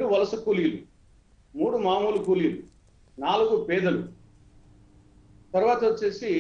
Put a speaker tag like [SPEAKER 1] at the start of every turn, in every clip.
[SPEAKER 1] వలస కూలీలు మూడు మామూలు కూలీలు నాలుగు పేదలు తర్వాత వచ్చేసి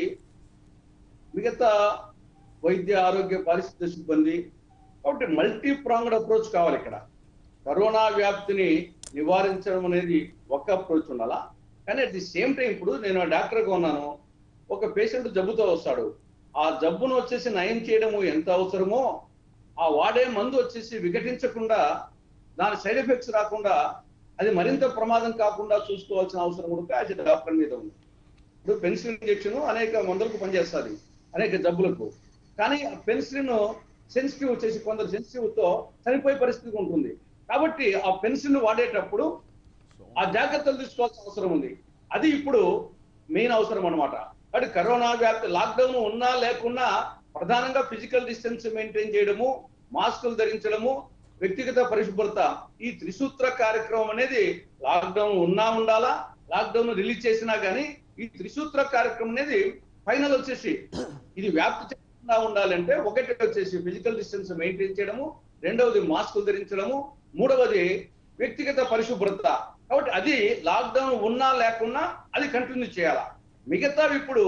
[SPEAKER 1] మిగతా వైద్య ఆరోగ్య పారిశుద్ధ్య సిబ్బంది కాబట్టి మల్టీ ప్రాంగ్డ్ అప్రోచ్ కావాలి ఇక్కడ కరోనా వ్యాప్తిని నివారించడం అనేది ఒక అప్రోచ్ ఉండాలా కానీ అట్ ది సేమ్ టైం ఇప్పుడు నేను డాక్టర్గా ఉన్నాను ఒక పేషెంట్ జబ్బుతో వస్తాడు ఆ జబ్బును వచ్చేసి నయం చేయడము ఎంత అవసరమో ఆ వాడే మందు వచ్చేసి విఘటించకుండా దాని సైడ్ ఎఫెక్ట్స్ రాకుండా అది మరింత ప్రమాదం కాకుండా చూసుకోవాల్సిన అవసరం కూడా యాజ్ డాక్టర్ మీద ఉంది ఇప్పుడు పెన్సిలిన్ ఇంజెక్షన్ అనేక మందులకు పనిచేస్తుంది అనేక జబ్బులకు కానీ ఆ పెన్సిలిన్ సెన్సిటివ్ వచ్చేసి కొందరు సెన్సిటివ్ తో చనిపోయే పరిస్థితి ఉంటుంది కాబట్టి ఆ పెన్సిలిన్ వాడేటప్పుడు ఆ జాగ్రత్తలు తీసుకోవాల్సిన అవసరం ఉంది అది ఇప్పుడు మెయిన్ అవసరం అన్నమాట కాబట్టి కరోనా వ్యాప్తి లాక్డౌన్ ఉన్నా లేకున్నా ప్రధానంగా ఫిజికల్ డిస్టెన్స్ మెయింటైన్ చేయడము మాస్కులు ధరించడము వ్యక్తిగత పరిశుభ్రత ఈ త్రిసూత్ర కార్యక్రమం అనేది లాక్డౌన్ ఉన్నా ఉండాలా లాక్డౌన్ రిలీజ్ చేసినా గానీ ఈ త్రిసూత్ర కార్యక్రమం అనేది ఫైనల్ వచ్చేసి ఇది వ్యాప్తి చెందకుండా ఉండాలంటే ఒకటి వచ్చేసి ఫిజికల్ డిస్టెన్స్ మెయింటైన్ చేయడము రెండవది మాస్కులు ధరించడము మూడవది వ్యక్తిగత పరిశుభ్రత కాబట్టి అది లాక్డౌన్ ఉన్నా లేకున్నా అది కంటిన్యూ చేయాలా మిగతావి ఇప్పుడు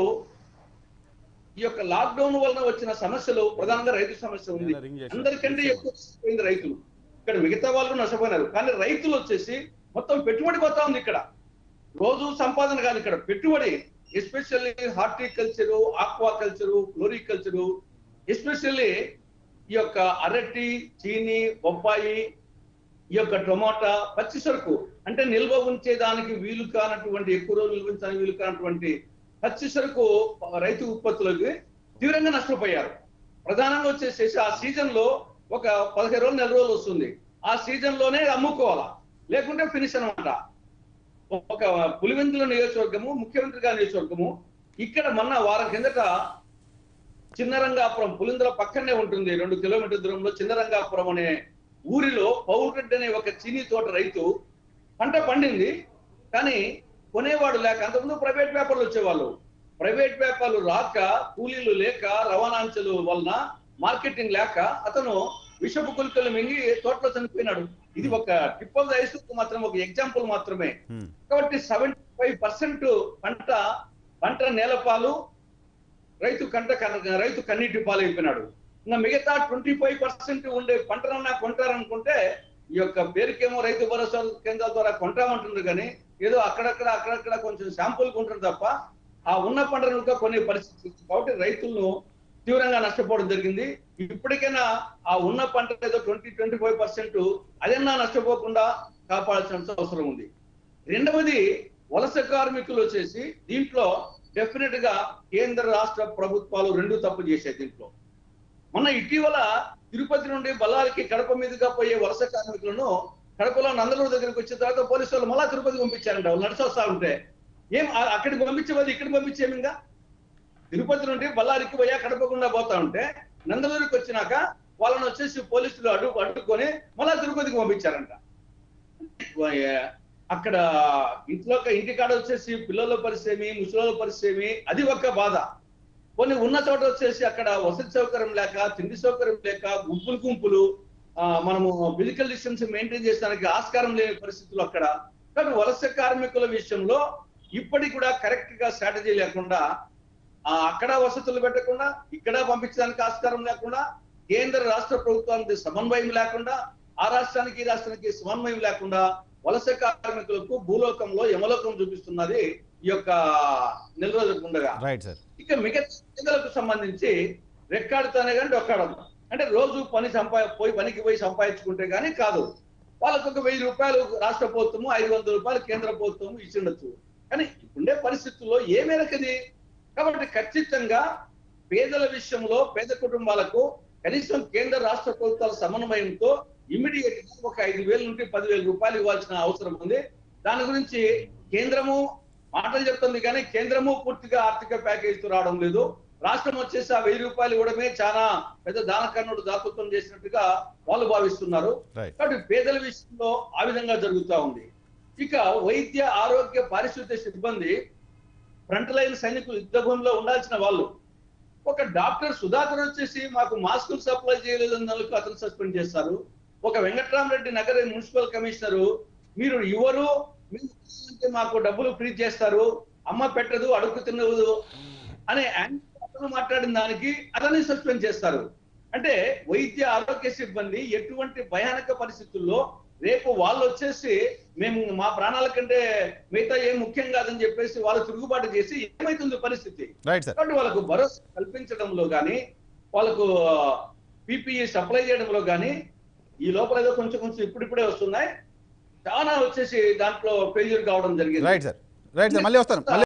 [SPEAKER 1] ఈ యొక్క లాక్డౌన్ వలన వచ్చిన సమస్యలు ప్రధానంగా రైతు సమస్య ఉంది
[SPEAKER 2] రింగ్ చేశారు.
[SPEAKER 1] అందరికంటే ఎక్కువ నష్టపోయింది రైతులు ఇక్కడ మిగతా వాళ్ళు నష్టపోయినారు కానీ రైతులు వచ్చేసి మొత్తం పెట్టుబడి పోతా ఉంది ఇక్కడ రోజు సంపాదన కాదు ఇక్కడ పెట్టుబడి especially horticulture aquaculture floriculture especially ఈ యొక్క అరటి చీని బొప్పాయి ఈ యొక్క టొమాటా పచ్చి సరుకు అంటే నిల్వ ఉంచేదానికి వీలు కానటువంటి ఎక్కువ రోజులు నిల్వ ఉంచడానికి వీలు కానటువంటి పచ్చి సరుకు రైతు ఉత్పత్తులకి తీవ్రంగా నష్టపోయారు ప్రధానంగా వచ్చేసేసి ఆ సీజన్ లో ఒక పదిహేను రోజులు నెల రోజులు వస్తుంది ఆ సీజన్ లోనే అమ్ముకోవాలా లేకుంటే ఫినిష్ అనమాట ఒక పులివెందుల నియోజకవర్గము ముఖ్యమంత్రి గారి నియోజకవర్గము ఇక్కడ మొన్న వారం కిందట చిన్నరంగాపురం పులిందుల పక్కనే ఉంటుంది రెండు కిలోమీటర్ దూరంలో చిన్నరంగాపురం అనే ఊరిలో పౌరెడ్డి అనే ఒక చీనీ తోట రైతు పంట పండింది కానీ కొనేవాడు లేక అంతకుముందు ప్రైవేట్ వ్యాపారులు వచ్చేవాళ్ళు ప్రైవేట్ వ్యాపారులు రాక కూలీలు లేక రవాణాంచలు వలన మార్కెటింగ్ లేక అతను విషపు కులికలు మింగి తోటలో చనిపోయినాడు ఇది ఒక టిప్ ఆఫ్ ద ఐస్బర్గ్ మాత్రం ఒక ఎగ్జాంపుల్ మాత్రమే
[SPEAKER 2] హ్మ్.
[SPEAKER 1] కాబట్టి సెవెంటీ ఫైవ్ పర్సెంట్ పంట పంట నేలపాలు రైతు కంట కన్న- రైతు కన్నీటి పాలు అయిపోయినాడు ఇంకా మిగతా ట్వంటీ ఫైవ్ పర్సెంట్ ఉండే పంటనన్నా కొంటారనుకుంటే ఈ యొక్క పేరుకేమో రైతు భరోసా కేంద్రాల ద్వారా కొంటామంటున్నారు కానీ ఏదో అక్కడక్కడ అక్కడక్కడ కొంచెం శాంపుల్ కొంటారు తప్ప ఆ ఉన్న పంటను ఇంకా కొనే పరిస్థితి ఉంది. కాబట్టి రైతులను తీవ్రంగా నష్టపోవడం జరిగింది ఇప్పటికైనా ఆ ఉన్న పంట ఏదో ట్వంటీ ట్వంటీ ఫైవ్ పర్సెంట్ అదన్నా నష్టపోకుండా కాపాడాల్సిన అవసరం ఉంది రెండవది వలస కార్మికులు వచ్చేసి దీంట్లో డెఫినెట్ గా కేంద్ర రాష్ట్ర ప్రభుత్వాలు రెండు తప్పు చేశాయి దీంట్లో మొన్న ఇటీవల తిరుపతి నుండి బల్లారికి కడప మీదుగా పోయే వలస కార్మికులను కడపలో నందలూరు దగ్గరికి వచ్చిన తర్వాత పోలీసు వాళ్ళు మళ్ళా తిరుపతి పంపించారంట వాళ్ళు నడిచి వస్తా ఉంటే ఏం ఆ- అక్కడికి పంపించేవాళ్ళు ఇక్కడికి పంపించేమింగా తిరుపతి నుండి బళ్ళారికి పోయా కడపకుండా పోతా ఉంటే నందలూరుకి వచ్చినాక వాళ్ళని వచ్చేసి పోలీసులు అడ్డు అడ్డుకొని మళ్ళా తిరుపతికి పంపించారంట ఏ- అక్కడ ఇంట్లో ఇంటికాడ వచ్చేసి పిల్లల పరిస్థితి ముసలి పరిస్థితి అది ఒక బాధ కొన్ని ఉన్న చోట వచ్చేసి అక్కడ వసతి సౌకర్యం లేక తిండి సౌకర్యం లేక గుంపులు గుంపులు ఆ, మనము ఫిజికల్ డిస్టెన్స్ మెయింటైన్ చేసడానికి ఆస్కారం లేని పరిస్థితులు అక్కడ కానీ వలస కార్మికుల విషయంలో ఇప్పటికి కూడా కరెక్ట్ గా స్ట్రాటజీ లేకుండా ఆ, అక్కడ వసతులు పెట్టకుండా ఇక్కడ పంపించడానికి ఆస్కారం లేకుండా కేంద్ర రాష్ట్ర ప్రభుత్వానికి సమన్వయం లేకుండా ఆ రాష్ట్రానికి ఈ రాష్ట్రానికి సమన్వయం లేకుండా వలస కార్మికులకు భూలోకంలో యమలోకం చూపిస్తున్నది ఈ యొక్క నెల రోజులకు ఉండగా
[SPEAKER 2] రైట్ సార్
[SPEAKER 1] ఇక మిగతా పేదలకు సంబంధించి రెక్కాడితేనే కానీ డొక్కాడదు అంటే రోజు పని సంపా పోయి పనికి పోయి సంపాదించుకుంటే కానీ కాదు వాళ్ళకు ఒక వెయ్యి రూపాయలు రాష్ట్ర ప్రభుత్వము ఐదు వందల రూపాయలు కేంద్ర ప్రభుత్వము ఇచ్చిండొచ్చు కానీ ఇప్పుండే పరిస్థితుల్లో ఏ మేరకు ఇది కాబట్టి ఖచ్చితంగా పేదల విషయంలో పేద కుటుంబాలకు కనీసం కేంద్ర రాష్ట్ర ప్రభుత్వాల సమన్వయంతో ఇమ్మీడియట్ గా ఒక ఐదు వేల నుండి పదివేల రూపాయలు ఇవ్వాల్సిన అవసరం ఉంది దాని గురించి కేంద్రము మాటలు చెప్తుంది కానీ కేంద్రము పూర్తిగా ఆర్థిక ప్యాకేజ్ తో రావడం లేదు రాష్ట్రం వచ్చేసి ఆ వెయ్యి రూపాయలు ఇవ్వడమే చాలా పెద్ద దానకన్నుడు దాతృత్వం చేసినట్టుగా వాళ్ళు భావిస్తున్నారు
[SPEAKER 2] రైట్
[SPEAKER 1] కాబట్టి పేదల విషయంలో ఆ విధంగా జరుగుతా ఉంది ఇక వైద్య ఆరోగ్య పారిశుద్ధ్య సిబ్బంది ఫ్రంట్ లైన్ సైనికులు యుద్ధ భూమిలో ఉండాల్సిన వాళ్ళు ఒక డాక్టర్ సుధాకర్ వచ్చేసి మాకు మాస్కులు సప్లై చేయలేదన్నందుకు అతను సస్పెండ్ చేస్తారు ఒక వెంకట్రామరెడ్డి నగర మున్సిపల్ కమిషనర్ మీరు ఇవ్వరు మీరు అంటే మాకు డబ్బులు ఫ్రీ చేస్తారు అమ్మ పెట్టదు అడుగు తినదు అనే యాంగిల్ అతను మాట్లాడిన దానికి అతన్ని సస్పెండ్ చేస్తారు అంటే వైద్య ఆరోగ్య సిబ్బంది ఎటువంటి భయానక పరిస్థితుల్లో రేపు వాళ్ళు వచ్చేసి మేము మా ప్రాణాల కంటే మిగతా ఏం ముఖ్యం కాదని చెప్పేసి వాళ్ళు తిరుగుబాటు చేసి ఏమైతుంది పరిస్థితి
[SPEAKER 2] రైట్ సార్
[SPEAKER 1] కాబట్టి వాళ్ళకు భరోసా కల్పించడంలో కానీ వాళ్ళకు పీపీఈ సప్లై చేయడంలో కానీ ఈ లోపల ఏదో కొంచెం కొంచెం ఇప్పుడిప్పుడే వస్తున్నాయి చాలా వచ్చేసి దాంట్లో ఫెయిల్యూర్ కావడం జరిగింది
[SPEAKER 2] రైట్ సార్ రైట్ సార్ మళ్ళీ వస్తాను మళ్ళీ